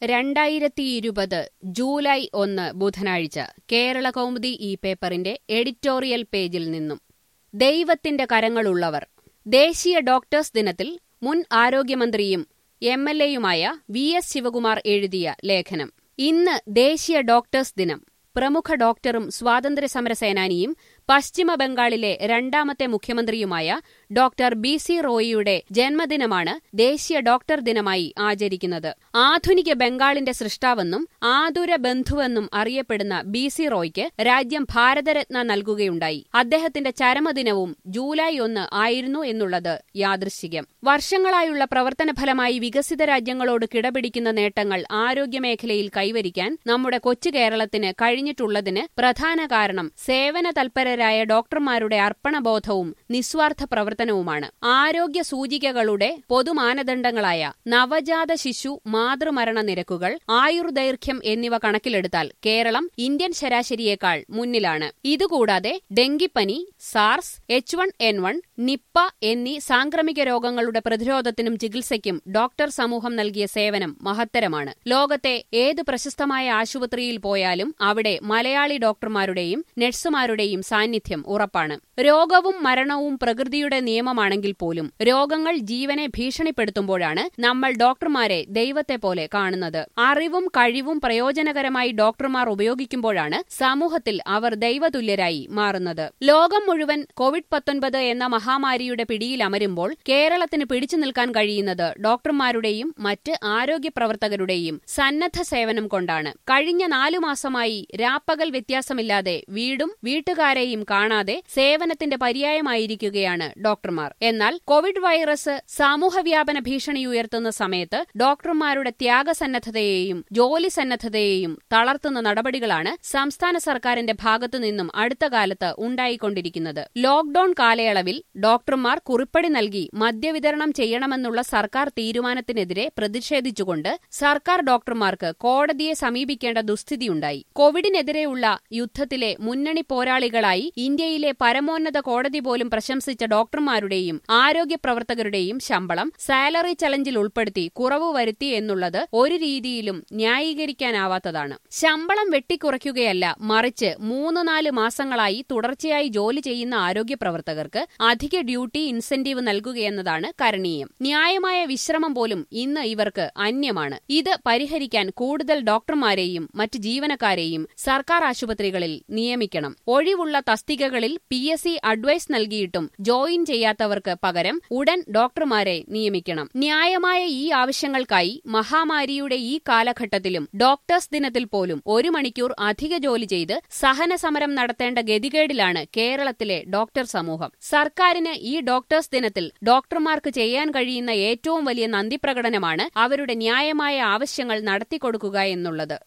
രണ്ടായിരത്തി ഇരുപത് ജൂലൈ ഒന്ന് ബുധനാഴ്ച കേരള കൗമുദി ഈ പേപ്പറിന്റെ എഡിറ്റോറിയൽ പേജിൽ നിന്നും ദൈവത്തിന്റെ കരങ്ങളുള്ളവർ ദേശീയ ഡോക്ടേഴ്സ് ദിനത്തിൽ മുൻ ആരോഗ്യമന്ത്രിയും എം എൽ എയുമായ വി എസ് ശിവകുമാർ എഴുതിയ ലേഖനം ഇന്ന് ദേശീയ ഡോക്ടേഴ്സ് ദിനം പ്രമുഖ ഡോക്ടറും സ്വാതന്ത്ര്യസമര സേനാനിയും പശ്ചിമ ബംഗാളിലെ രണ്ടാമത്തെ മുഖ്യമന്ത്രിയുമായ ഡോക്ടർ ബി സി റോയിയുടെ ജന്മദിനമാണ് ദേശീയ ഡോക്ടർ ദിനമായി ആചരിക്കുന്നത് ആധുനിക ബംഗാളിന്റെ സൃഷ്ടാവെന്നും ആതുര ബന്ധുവെന്നും അറിയപ്പെടുന്ന ബി സി റോയ്ക്ക് രാജ്യം ഭാരതരത്ന നൽകുകയുണ്ടായി അദ്ദേഹത്തിന്റെ ചരമദിനവും ജൂലൈ ഒന്ന് ആയിരുന്നു എന്നുള്ളത് യാദൃശ്ചികം വർഷങ്ങളായുള്ള പ്രവർത്തന ഫലമായി വികസിത രാജ്യങ്ങളോട് കിടപിടിക്കുന്ന നേട്ടങ്ങൾ ആരോഗ്യമേഖലയിൽ കൈവരിക്കാൻ നമ്മുടെ കൊച്ചു കേരളത്തിന് കഴിഞ്ഞിട്ടുള്ളതിന് പ്രധാന കാരണം സേവന തൽപരരായ ഡോക്ടർമാരുടെ അർപ്പണബോധവും നിസ്വാർത്ഥ പ്രവർത്തനവുമാണ് ആരോഗ്യ സൂചികകളുടെ പൊതുമാനദണ്ഡങ്ങളായ നവജാത ശിശു മാതൃമരണ നിരക്കുകൾ ആയുർദൈർഘ്യം എന്നിവ കണക്കിലെടുത്താൽ കേരളം ഇന്ത്യൻ ശരാശരിയേക്കാൾ മുന്നിലാണ് ഇതുകൂടാതെ ഡെങ്കിപ്പനി SARS H one N one Nipah എന്നീ സാംക്രമിക രോഗങ്ങളുടെ പ്രതിരോധത്തിനും ചികിത്സയ്ക്കും ഡോക്ടർ സമൂഹം നൽകിയ സേവനം മഹത്തരമാണ് ലോകത്തെ ഏത് പ്രശസ്തമായ ആശുപത്രിയിൽ പോയാലും അവിടെ മലയാളി ഡോക്ടർമാരുടെയും നഴ്സുമാരുടെയും സാന്നിധ്യം ഉറപ്പാണ് രോഗവും മരണവും പ്രകൃതിയുടെ നിയമമാണെങ്കിൽ പോലും രോഗങ്ങൾ ജീവനെ ഭീഷണിപ്പെടുത്തുമ്പോഴാണ് നമ്മൾ ഡോക്ടർമാരെ ദൈവത്തെ പോലെ കാണുന്നത് അറിവും കഴിവും പ്രയോജനകരമായി ഡോക്ടർമാർ ഉപയോഗിക്കുമ്പോഴാണ് സമൂഹത്തിൽ അവർ ദൈവതുല്യരായി മാറുന്നത് ലോകം മുഴുവൻ കോവിഡ് പത്തൊൻപത് എന്ന മഹാമാരിയുടെ പിടിയിലമരുമ്പോൾ കേരളത്തിന് പിടിച്ചു നിൽക്കാൻ കഴിയുന്നത് ഡോക്ടർമാരുടെയും മറ്റ് ആരോഗ്യ പ്രവർത്തകരുടെയും സന്നദ്ധ സേവനം കൊണ്ടാണ് കഴിഞ്ഞ നാലു മാസമായി രാപ്പകൽ വ്യത്യാസമില്ലാതെ വീടും വീട്ടുകാരെയും കാണാതെ സേവനത്തിന്റെ പര്യായമായിരിക്കുകയാണ് ഡോക്ടർമാർ എന്നാൽ കോവിഡ് വൈറസ് സാമൂഹ്യവ്യാപന ഭീഷണി ഉയർത്തുന്ന സമയത്ത് ഡോക്ടർമാരുടെ ത്യാഗസന്നദ്ധതയെയും ജോലി സന്നദ്ധതയെയും തളർത്തുന്ന നടപടികളാണ് സംസ്ഥാന സർക്കാരിന്റെ ഭാഗത്തുനിന്നും അടുത്ത കാലത്ത് ഉണ്ടായിക്കൊണ്ടിരിക്കുന്നത് ലോക്ഡൌൺ കാലയളവിൽ ഡോക്ടർമാർ കുറിപ്പടി നൽകി മദ്യവിതരണം ചെയ്യണമെന്നുള്ള സർക്കാർ തീരുമാനത്തിനെതിരെ പ്രതിഷേധിച്ചുകൊണ്ട് സർക്കാർ ഡോക്ടർമാർക്ക് കോടതിയെ സമീപിക്കേണ്ട ദുസ്ഥിതിയുണ്ടായി കോവിഡിനെതിരെയുള്ള യുദ്ധത്തിലെ മുന്നണി പോരാളികളായി ഇന്ത്യയിലെ പരമോന്നത കോടതി പോലും പ്രശംസിച്ച ഡോക്ടർമാരുടെയും ആരോഗ്യ പ്രവർത്തകരുടെയും ശമ്പളം സാലറി ചലഞ്ചിൽ ഉൾപ്പെടുത്തി കുറവ് വരുത്തി എന്നുള്ളത് ഒരു രീതിയിലും ന്യായീകരിക്കാനാവാത്തതാണ് ശമ്പളം വെട്ടിക്കുറയ്ക്കുകയല്ല മറിച്ച് മൂന്ന് നാല് മാസങ്ങളായി തുടർച്ചയായി ജോലി ചെയ്യുന്ന ആരോഗ്യ പ്രവർത്തകർക്ക് അധിക ഡ്യൂട്ടി ഇൻസെന്റീവ് നൽകുകയെന്നതാണ് കരണീയം ന്യായമായ വിശ്രമം പോലും ഇന്ന് ഇവർക്ക് അന്യമാണ് ഇത് പരിഹരിക്കാൻ കൂടുതൽ ഡോക്ടർമാരെയും മറ്റ് ജീവനക്കാരെയും സർക്കാർ ആശുപത്രികളിൽ നിയമിക്കണം ഒഴിവുള്ള തസ്തികകളിൽ പി എസ് സി അഡ്വൈസ് നൽകിയിട്ടും ജോയിൻ ചെയ്യാത്തവർക്ക് പകരം ഉടൻ ഡോക്ടർമാരെ നിയമിക്കണം ന്യായമായ ഈ ആവശ്യങ്ങൾക്കായി മഹാമാരിയുടെ ഈ കാലഘട്ടത്തിലും ഡോക്ടേഴ്സ് ദിനത്തിൽ പോലും ഒരു മണിക്കൂർ അധിക ജോലി ചെയ്ത് സഹന സമരം നടത്തേണ്ട ഗതികേടിലാണ് കേരളത്തിലെ ഡോക്ടർ സമൂഹം സർക്കാരിന് ഈ ഡോക്ടേഴ്സ് ദിനത്തിൽ ഡോക്ടർമാർക്ക് ചെയ്യാൻ കഴിയുന്ന ഏറ്റവും വലിയ നന്ദി പ്രകടനമാണ് അവരുടെ ന്യായമായ ആവശ്യങ്ങൾ നടത്തിക്കൊടുക്കുക എന്നുള്ളത്